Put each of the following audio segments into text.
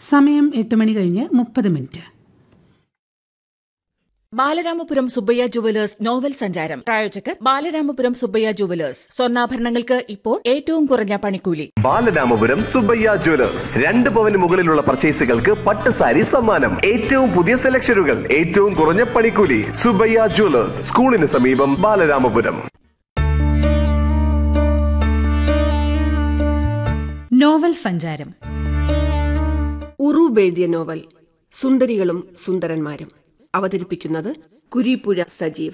സമയം എട്ട് മണി കഴിഞ്ഞ് മുപ്പത് minute Balaramapuram Subbaiah jewellers novel സഞ്ചാരം പ്രായോജകർ ബാലരാമപുരം സുബ്ബയ്യ ജുവലേഴ്സ് സ്വർണ്ണാഭരണങ്ങൾക്ക് ഇപ്പോൾ ഏറ്റവും കുറഞ്ഞ പണിക്കൂലി ബാലരാമപുരം സുബയ്യ ജ്വല്ലേഴ്സ് രണ്ട് പവന് മുകളിലുള്ള പർച്ചേസുകൾക്ക് പട്ട് സാരി സമ്മാനം ഏറ്റവും പുതിയ സെലക്ഷനുകൾ ഏറ്റവും കുറഞ്ഞ പണിക്കൂലി സുബയ്യ ജ്വല്ലേഴ്സ് സ്കൂളിന് സമീപം ബാലരാമപുരം നോവൽ സഞ്ചാരം ഉറൂബ് എഴുതിയ നോവൽ സുന്ദരികളും സുന്ദരന്മാരും അവതരിപ്പിക്കുന്നത് കുരീപ്പുഴ സജീവ്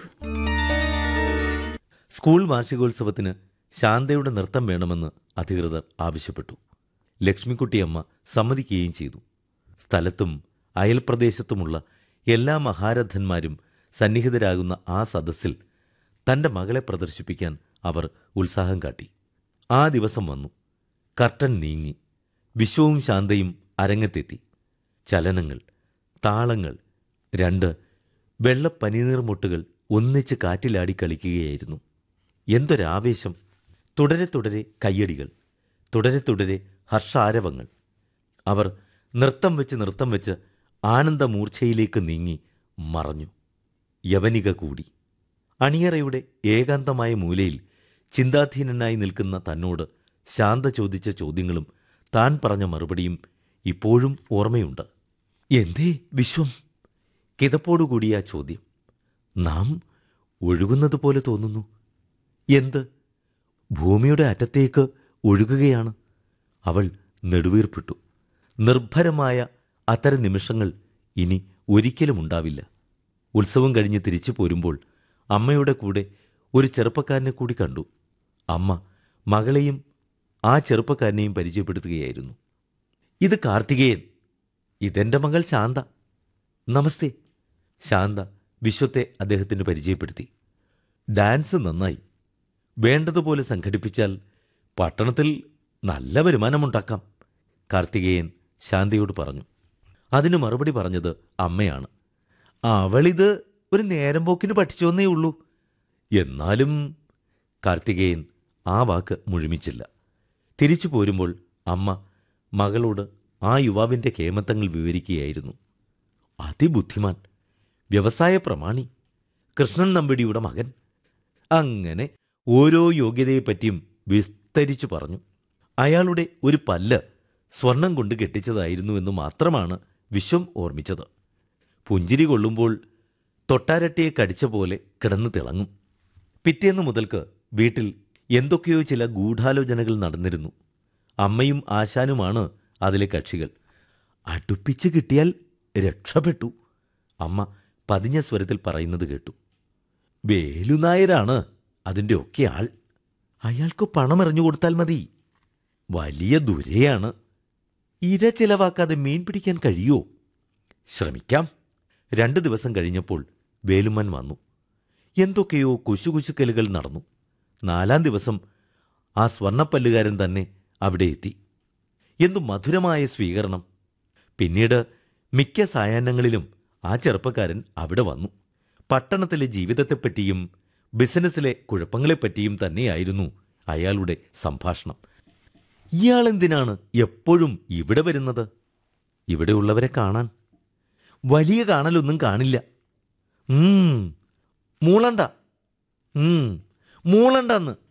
സ്കൂൾ വാർഷികോത്സവത്തിന് ശാന്തയുടെ നൃത്തം വേണമെന്ന് അധികൃതർ ആവശ്യപ്പെട്ടു ലക്ഷ്മിക്കുട്ടിയമ്മ സമ്മതിക്കുകയും ചെയ്തു സ്ഥലത്തും അയൽപ്രദേശത്തുമുള്ള എല്ലാ മഹാരഥന്മാരും സന്നിഹിതരാകുന്ന ആ സദസ്സിൽ തൻ്റെ മകളെ പ്രദർശിപ്പിക്കാൻ അവർ ഉത്സാഹം കാട്ടി ആ ദിവസം വന്നു കർട്ടൻ നീങ്ങി വിശ്വവും ശാന്തയും അരങ്ങത്തെത്തി ചലനങ്ങൾ താളങ്ങൾ രണ്ട് വെള്ള പനിനീർമുട്ടുകൾ ഒന്നിച്ച് കാറ്റിലാടി കളിക്കുകയായിരുന്നു എന്തൊരാവേശം തുടരെ തുടരെ കയ്യടികൾ തുടരെ തുടരെ ഹർഷാരവങ്ങൾ അവർ നൃത്തം വെച്ച് നൃത്തം വെച്ച് ആനന്ദമൂർച്ഛയിലേക്ക് നീങ്ങി മറഞ്ഞു യവനിക കൂടി അണിയറയുടെ ഏകാന്തമായ മൂലയിൽ ചിന്താധീനനായി നിൽക്കുന്ന തന്നോട് ശാന്ത ചോദിച്ച ചോദ്യങ്ങളും താൻ പറഞ്ഞ മറുപടിയും ഇപ്പോഴും ഓർമ്മയുണ്ട് എന്തേ വിശ്വം കിതപ്പോടുകൂടിയ ആ ചോദ്യം നാം ഒഴുകുന്നത് പോലെ തോന്നുന്നു എന്ത് ഭൂമിയുടെ അറ്റത്തേക്ക് ഒഴുകുകയാണ് അവൾ നെടുവീർപ്പിട്ടു നിർഭരമായ അത്തരം നിമിഷങ്ങൾ ഇനി ഒരിക്കലും ഉണ്ടാവില്ല ഉത്സവം കഴിഞ്ഞ് തിരിച്ചു പോരുമ്പോൾ അമ്മയുടെ കൂടെ ഒരു ചെറുപ്പക്കാരനെ കൂടി കണ്ടു അമ്മ മകളെയും ആ ചെറുപ്പക്കാരനെയും പരിചയപ്പെടുത്തുകയായിരുന്നു ഇത് കാർത്തികേയൻ ഇതെന്റെ മകൾ ശാന്ത നമസ്തേ ശാന്ത വിശ്വത്തെ അദ്ദേഹത്തിന് പരിചയപ്പെടുത്തി ഡാൻസ് നന്നായി വേണ്ടതുപോലെ സംഘടിപ്പിച്ചാൽ പട്ടണത്തിൽ നല്ല വരുമാനമുണ്ടാക്കാം കാർത്തികേയൻ ശാന്തയോട് പറഞ്ഞു അതിന് മറുപടി പറഞ്ഞത് അമ്മയാണ് അവളിത് ഒരു നേരം പോക്കിന് പഠിച്ചോന്നേ ഉള്ളൂ എന്നാലും കാർത്തികേയൻ ആ വാക്ക് മുഴുമിച്ചില്ല തിരിച്ചു പോരുമ്പോൾ അമ്മ മകളോട് ആ യുവാവിൻ്റെ കേമത്തങ്ങൾ വിവരിക്കുകയായിരുന്നു അതിബുദ്ധിമാൻ വ്യവസായ പ്രമാണി കൃഷ്ണൻ നമ്പിടിയുടെ മകൻ അങ്ങനെ ഓരോ യോഗ്യതയെപ്പറ്റിയും വിസ്തരിച്ചു പറഞ്ഞു അയാളുടെ ഒരു പല്ല് സ്വർണം കൊണ്ട് കെട്ടിച്ചതായിരുന്നു എന്ന് മാത്രമാണ് വിശ്വം ഓർമ്മിച്ചത് പുഞ്ചിരി കൊള്ളുമ്പോൾ തൊട്ടാരട്ടിയെ കടിച്ച പോലെ കിടന്നു തിളങ്ങും പിറ്റേന്ന് മുതൽക്ക് വീട്ടിൽ എന്തൊക്കെയോ ചില ഗൂഢാലോചനകൾ നടന്നിരുന്നു അമ്മയും ആശാനുമാണ് അതിലെ കക്ഷികൾ അടുപ്പിച്ച് കിട്ടിയാൽ രക്ഷപ്പെട്ടു അമ്മ പതിഞ്ഞ സ്വരത്തിൽ പറയുന്നത് കേട്ടു വേലുനായരാണ് അതിൻ്റെ ഒക്കെ ആൾ അയാൾക്ക് പണം എറിഞ്ഞു കൊടുത്താൽ മതി വലിയ ദുരയാണ് ഇര ചിലവാക്കാതെ മീൻ പിടിക്കാൻ കഴിയുമോ ശ്രമിക്കാം രണ്ടു ദിവസം കഴിഞ്ഞപ്പോൾ വേലുമ്മൻ വന്നു എന്തൊക്കെയോ കുശുകുശുക്കലുകൾ നടന്നു നാലാം ദിവസം ആ സ്വർണ്ണപ്പല്ലുകാരൻ തന്നെ അവിടെ എത്തി എന്തു മധുരമായ സ്വീകരണം പിന്നീട് മിക്ക സായാഹ്നങ്ങളിലും ആ ചെറുപ്പക്കാരൻ അവിടെ വന്നു പട്ടണത്തിലെ ജീവിതത്തെപ്പറ്റിയും ബിസിനസ്സിലെ കുഴപ്പങ്ങളെപ്പറ്റിയും തന്നെയായിരുന്നു അയാളുടെ സംഭാഷണം ഇയാളെന്തിനാണ് എപ്പോഴും ഇവിടെ വരുന്നത് ഇവിടെയുള്ളവരെ കാണാൻ വലിയ കാണലൊന്നും കാണില്ല ഉം, മൂളണ്ട ഉം, മൂളണ്ടെന്ന്